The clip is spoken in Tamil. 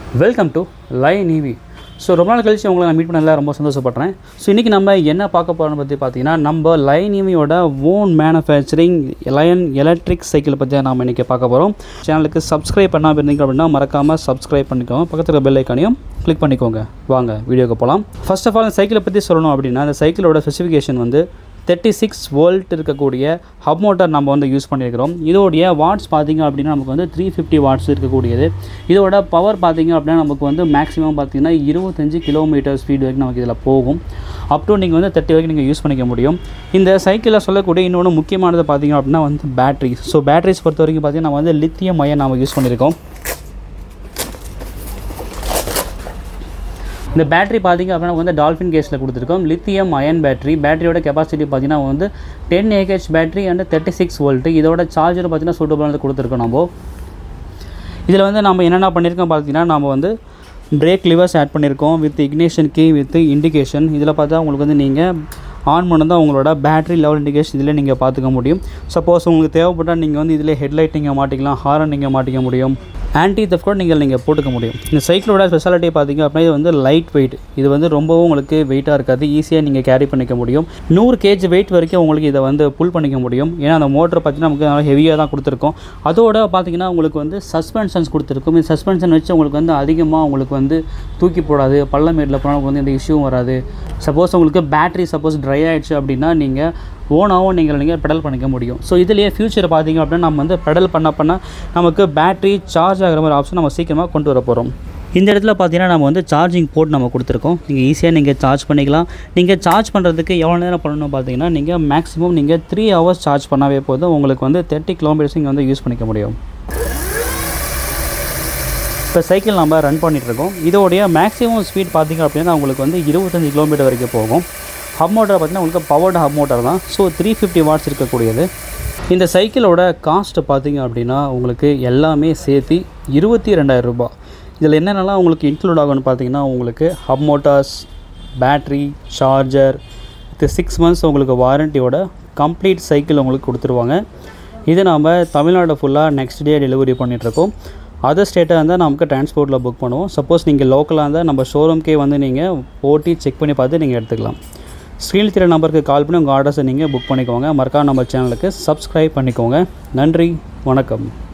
வெல்கம் டு லை நீவி ஸோ ரொம்ப நாள் கழிச்சு உங்களை நான் மீட் பண்ணல ரொம்ப சந்தோஷப்படுறேன் ஸோ இன்றைக்கி நம்ம என்ன பார்க்க போகிறோம்னு பற்றி பார்த்தீங்கன்னா நம்ம லை நீவியோட ஓன் மேனுஃபேக்சரிங் லயன் எலக்ட்ரிக் சைக்கிளை பற்றி நாம் இன்றைக்கி பார்க்க போகிறோம் சேனலுக்கு சப்ஸ்கிரைப் பண்ணாமல் இருந்தீங்க அப்படின்னா மறக்காமல் சப்ஸ்கிரைப் பண்ணிக்கோங்க பக்கத்தில் பெல் ஐக்கானையும் கிளிக் பண்ணிக்கோங்க வாங்க வீடியோக்கு போகலாம் ஃபர்ஸ்ட் ஆஃப் ஆல் இந்த சைக்கிளை பற்றி சொல்லணும் அப்படின்னா அந்த சைக்கிளோட ஸ்பெசிஃபிகேஷன் வந்து தேர்ட்டி சிக்ஸ் வோல்ட் இருக்கக்கூடிய ஹப் மோட்டார் நம்ம வந்து யூஸ் பண்ணியிருக்கிறோம் இதோடைய வாட்ஸ் பார்த்தீங்க அப்படின்னா நமக்கு வந்து த்ரீ ஃபிஃப்டி வாட்ஸ் இருக்கக்கூடியது இதோட பவர் பார்த்தீங்க அப்படின்னா நமக்கு வந்து மேக்ஸிமம் பார்த்தீங்கன்னா இருபத்தஞ்சு கிலோமீட்டர் ஸ்பீட் வரைக்கும் நமக்கு இதில் போகும் அப் டு நீங்கள் வந்து தேர்ட்டி வரைக்கும் நீங்கள் யூஸ் பண்ணிக்க முடியும் இந்த சைக்கிளில் சொல்லக்கூடிய இன்னொன்று முக்கியமானது பார்த்தீங்க அப்படின்னா வந்து பேட்டரி ஸோ பேட்டரிஸ் பொறுத்த வரைக்கும் பார்த்தீங்கன்னா நம்ம வந்து லித்தியம் அயன் நம்ம யூஸ் பண்ணியிருக்கோம் இந்த பேட்டரி பார்த்திங்க அப்படின்னா வந்து டால்ஃபின் கேஸில் கொடுத்துருக்கோம் லித்தியம் அயன் பேட்டரி பேட்டரியோட கெப்பாசிட்டி பார்த்தீங்கன்னா வந்து ten AH battery and thirty six volt இதோட சார்ஜர் பார்த்தீங்கன்னா சூட்டபுளானது கொடுத்துருக்கோம் நம்ம இதில் வந்து நம்ம என்னென்ன பண்ணியிருக்கோம் பார்த்தீங்கன்னா நம்ம வந்து பிரேக் லிவர்ஸ் ஆட் பண்ணியிருக்கோம் with ignition key with indication இதில் பார்த்தா உங்களுக்கு வந்து நீங்கள் ஆன் பண்ணதான் உங்களோட பேட்டரி லெவல் இண்டிகேஷன் இதில் நீங்கள் பார்த்துக்க முடியும் சப்போஸ் உங்களுக்கு தேவைப்பட்டால் நீங்கள் வந்து இதில் ஹெட்லைட் நீங்கள் மாட்டிக்கலாம் ஹாரன் நீங்கள் மாட்டிக்க முடியும் ஆன்டி தெஃப்ட் கூட நீங்கள் நீங்கள் போட்டுக்க முடியும் இந்த சைக்கிளோட ஸ்பெஷாலிட்டி பார்த்தீங்க அப்படின்னா இது வந்து லைட் வெயிட் இது வந்து ரொம்பவும் உங்களுக்கு வெயிட்டாக இருக்காது ஈஸியாக நீங்கள் கேரி பண்ணிக்க முடியும் நூறு கேஜி வெயிட் வரைக்கும் உங்களுக்கு இதை வந்து புல் பண்ணிக்க முடியும் ஏன்னா அந்த மோட்டர் பார்த்தீங்கன்னா நமக்கு நல்லா ஹெவியாக தான் கொடுத்துருக்கோம் அதோட பார்த்தீங்கன்னா உங்களுக்கு வந்து சஸ்பென்ஷன்ஸ் கொடுத்துருக்கும் இந்த சஸ்பென்ஷன் வச்சு உங்களுக்கு வந்து அதிகமாக உங்களுக்கு வந்து தூக்கி போடாது பள்ளமேட்டில் போனால் உங்களுக்கு வந்து எந்த இஷ்யூவும் வராது சப்போஸ் உங்களுக்கு பேட்டரி சப்போஸ் ட்ரை ஆயிடுச்சு அப்படின்னா நீங்கள் ஓனாகவும் நீங்கள் நீங்கள் பெடல் பண்ணிக்க முடியும் ஸோ இதுலேயே ஃபியூச்சர் பார்த்தீங்க அப்படின்னா நம்ம வந்து பெடல் பண்ண பண்ண நமக்கு பேட்டரி சார்ஜ் ஆகிற மாதிரி ஆப்ஷன் நம்ம சீக்கிரமாக கொண்டு வர போகிறோம் இந்த இடத்துல பார்த்தீங்கன்னா நம்ம வந்து சார்ஜிங் போர்ட் நம்ம கொடுத்துருக்கோம் நீங்கள் ஈஸியாக நீங்கள் சார்ஜ் பண்ணிக்கலாம் நீங்கள் சார்ஜ் பண்ணுறதுக்கு எவ்வளோ நேரம் பண்ணணும் பார்த்தீங்கன்னா நீங்கள் மேக்ஸிமம் நீங்கள் த்ரீ ஹவர்ஸ் சார்ஜ் பண்ணாவே போதும் உங்களுக்கு வந்து தேர்ட்டி கிலோமீட்டர்ஸ் இங்கே வந்து யூஸ் பண்ணிக்க முடியும் இப்போ சைக்கிள் நம்ம ரன் பண்ணிகிட்ருக்கோம் இதோடைய மேக்ஸிமம் ஸ்பீட் பார்த்திங்க அப்படின்னா உங்களுக்கு வந்து இருபத்தஞ்சி கிலோமீட்டர் வரைக்கும் போகும் ஹப் மோட்டர் பார்த்திங்கன்னா உங்களுக்கு பவர்டு ஹப் மோட்டர் தான் ஸோ த்ரீ ஃபிஃப்டி வாட்ஸ் இருக்கக்கூடியது இந்த சைக்கிளோட காஸ்ட்டு பார்த்திங்க அப்படின்னா உங்களுக்கு எல்லாமே சேர்த்து இருபத்தி ரெண்டாயிரம் ரூபாய் இதில் என்னென்னலாம் உங்களுக்கு இன்க்ளூட் ஆகும்னு பார்த்தீங்கன்னா உங்களுக்கு ஹப் மோட்டார்ஸ் பேட்ரி சார்ஜர் இது சிக்ஸ் மந்த்ஸ் உங்களுக்கு வாரண்டியோட கம்ப்ளீட் சைக்கிள் உங்களுக்கு கொடுத்துருவாங்க இது நாம் தமிழ்நாடு ஃபுல்லாக நெக்ஸ்ட் டே டெலிவரி பண்ணிகிட்ருக்கோம் அதர் ஸ்டேட்டாக இருந்தால் நமக்கு டிரான்ஸ்போர்ட்டில் புக் பண்ணுவோம் சப்போஸ் நீங்கள் லோக்கலாக இருந்தால் நம்ம ஷோரூம்க்கே வந்து நீங்கள் ஓட்டி செக் பண்ணி பார்த்து நீங்கள் எடுத்துக்கலாம் ஸ்க்ரீனில் தெரிய நம்பருக்கு கால் பண்ணி உங்கள் ஆர்டர்ஸை நீங்கள் புக் பண்ணிக்கோங்க மறக்காம நம்ம சேனலுக்கு சப்ஸ்கிரைப் பண்ணிக்கோங்க நன்றி வணக்கம்